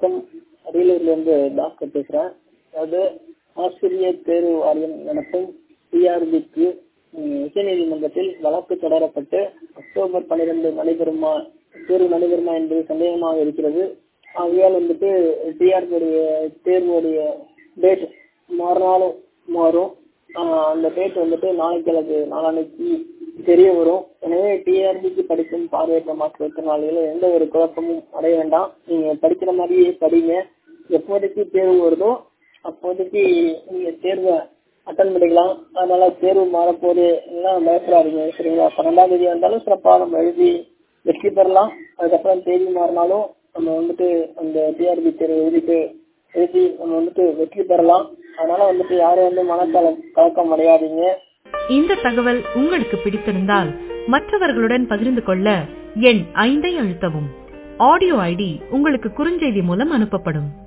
வணக்கம் அரியலூர்ல இருந்து டாக்டர் பேசுறேன் அதாவது ஆசிரியர் தேர்வு வாரியம் நடத்தும் டிஆர்பிக்கு உச்சநீதிமன்றத்தில் வழக்கு தொடரப்பட்டு அக்டோபர் பன்னிரண்டு நடைபெறுமா தேர்வு நடைபெறுமா என்பது சந்தேகமாக இருக்கிறது ஆகையால் வந்துட்டு டிஆர்பியுடைய தேர்வுடைய டேட் மாறினாலும் மாறும் ஆஹ் அந்த டேட் வந்துட்டு நாளைக்கு அல்லது நாளானைக்கு தெரிய வரும் எனவே டிஆர்பிக்கு படிக்கும் பார்வையற்ற மாற்றுத்திறனாளிகள் எந்த ஒரு குழப்பமும் அடைய வேண்டாம் நீங்க படிக்கிற மாதிரியே படிங்க எப்போதைக்கு தேர்வு வருதோ அப்போதைக்கு நீங்க தேர்வை அட்டன் பண்ணிக்கலாம் அதனால தேர்வு மாறப்போது எல்லாம் பயப்படாதீங்க சரிங்களா பன்னெண்டாம் தேதி வந்தாலும் சிறப்பாக நம்ம எழுதி வெற்றி பெறலாம் அதுக்கப்புறம் தேதி மாறினாலும் நம்ம வந்துட்டு அந்த டிஆர்பி தேர்வு எழுதிட்டு எழுதி நம்ம வந்துட்டு வெற்றி பெறலாம் அதனால வந்துட்டு யாரும் வந்து மனக்கல கலக்கம் அடையாதீங்க இந்த தகவல் உங்களுக்கு பிடித்திருந்தால் மற்றவர்களுடன் பகிர்ந்து கொள்ள எண் ஐந்தை அழுத்தவும் ஆடியோ ஐடி உங்களுக்கு குறுஞ்செய்தி மூலம் அனுப்பப்படும்